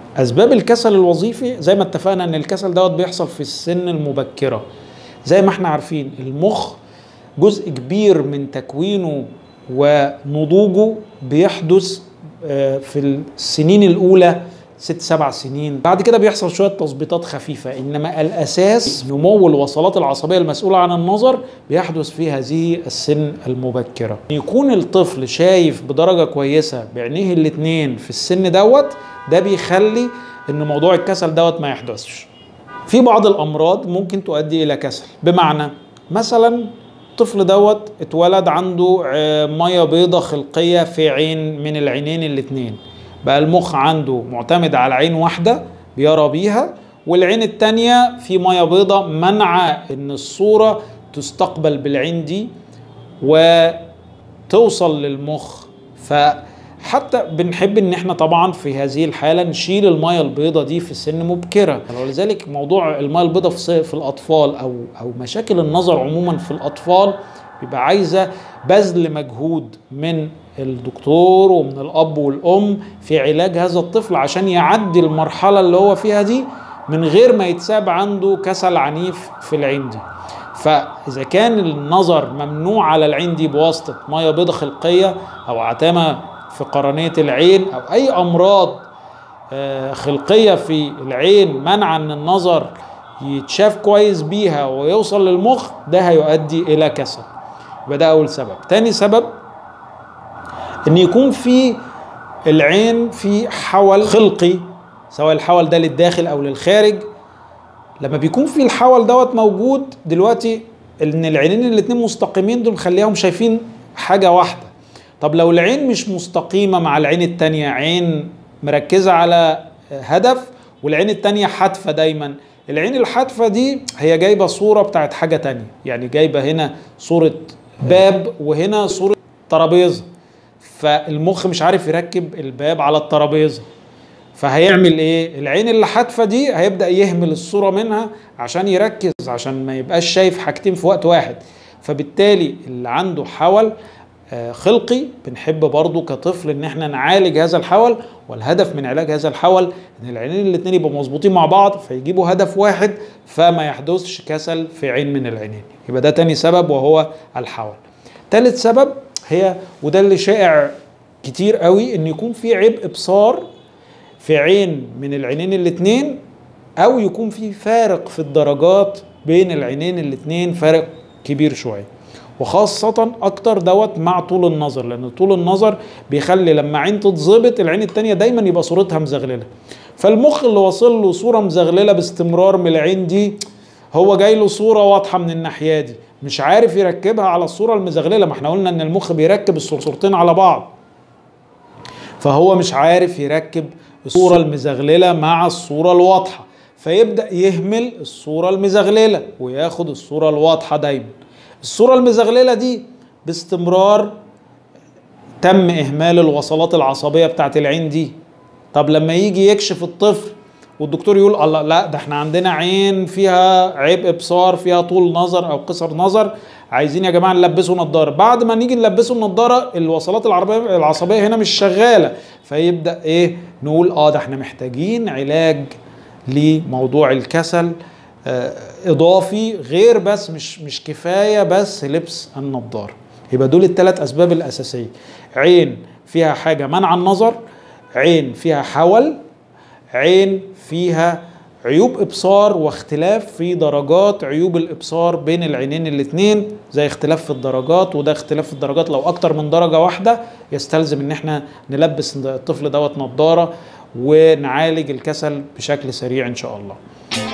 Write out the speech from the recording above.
اسباب الكسل الوظيفي زي ما اتفقنا ان الكسل دوت بيحصل في السن المبكره زي ما احنا عارفين المخ جزء كبير من تكوينه ونضوجه بيحدث آه، في السنين الاولى ست سبع سنين بعد كده بيحصل شويه تظبيطات خفيفه انما الاساس نمو الوصلات العصبيه المسؤوله عن النظر بيحدث في هذه السن المبكره يكون الطفل شايف بدرجه كويسه بعينيه الاتنين في السن دوت ده بيخلي ان موضوع الكسل دوت ما يحدثش في بعض الامراض ممكن تؤدي الى كسل بمعنى مثلا الطفل دوت اتولد عنده آه، ميه بيضة خلقيه في عين من العينين الاتنين بقى المخ عنده معتمد على عين واحده بيرى بيها والعين التانية في ميه بيضة منع ان الصوره تستقبل بالعين دي وتوصل للمخ فحتى بنحب ان احنا طبعا في هذه الحاله نشيل الميه البيضاء دي في سن مبكره ولذلك موضوع الميه البيضاء في في الاطفال او او مشاكل النظر عموما في الاطفال بيبقى عايزه بذل مجهود من الدكتور ومن الاب والام في علاج هذا الطفل عشان يعدي المرحله اللي هو فيها دي من غير ما يتساب عنده كسل عنيف في العين دي فاذا كان النظر ممنوع على العين دي بواسطه ميه بيضاء خلقيه او عتامه في قرنيه العين او اي امراض آه، خلقيه في العين منع ان النظر يتشاف كويس بيها ويوصل للمخ ده هيؤدي الى كسل يبقى ده اول سبب تاني سبب ان يكون في العين في حول خلقي سواء الحول ده للداخل او للخارج لما بيكون في الحول دوت موجود دلوقتي ان العينين الاتنين مستقيمين دول مخليهم شايفين حاجه واحده طب لو العين مش مستقيمه مع العين التانية عين مركزه على هدف والعين التانية حادفه دايما العين الحادفه دي هي جايبه صوره بتاعت حاجه تانية يعني جايبه هنا صوره باب وهنا صوره ترابيزه فالمخ مش عارف يركب الباب على الترابيزه فهيعمل ايه العين اللي حادفه دي هيبدا يهمل الصوره منها عشان يركز عشان ما يبقاش شايف حاجتين في وقت واحد فبالتالي اللي عنده حول آه، خلقي بنحب برضو كطفل ان احنا نعالج هذا الحول والهدف من علاج هذا الحول ان العينين الاتنين يبقوا مظبوطين مع بعض فيجيبوا هدف واحد فما يحدثش كسل في عين من العينين يبقى ده تاني سبب وهو الحول تالت سبب هي وده اللي شائع كتير قوي ان يكون في عبء ابصار في عين من العينين الاتنين او يكون في فارق في الدرجات بين العينين الاتنين فارق كبير شويه وخاصة أكتر دوت مع طول النظر لأن طول النظر بيخلي لما عين تتظبط العين التانية دايما يبقى صورتها مزغللة فالمخ اللي واصل له صورة مزغللة باستمرار من العين دي هو جاي له صورة واضحة من الناحية دي مش عارف يركبها على الصورة المزغللة ما احنا قلنا ان المخ بيركب الصورتين على بعض فهو مش عارف يركب الصورة المزغللة مع الصورة الواضحة فيبدأ يهمل الصورة المزغللة وياخد الصورة الواضحة دايما الصورة المزغللة دي باستمرار تم إهمال الوصلات العصبية بتاعت العين دي طب لما يجي يكشف الطفل والدكتور يقول الله لا ده احنا عندنا عين فيها عيب ابصار فيها طول نظر او قصر نظر عايزين يا جماعه نلبسه نظاره بعد ما نيجي نلبسه النظاره الوصلات العربيه العصبيه هنا مش شغاله فيبدا ايه نقول اه ده احنا محتاجين علاج لموضوع الكسل آه اضافي غير بس مش مش كفايه بس لبس النظاره يبقى دول الثلاث اسباب الاساسيه عين فيها حاجه منع النظر عين فيها حول عين فيها عيوب ابصار واختلاف في درجات عيوب الابصار بين العينين الاثنين زي اختلاف في الدرجات وده اختلاف في الدرجات لو اكتر من درجه واحده يستلزم ان احنا نلبس الطفل دوت نظاره ونعالج الكسل بشكل سريع ان شاء الله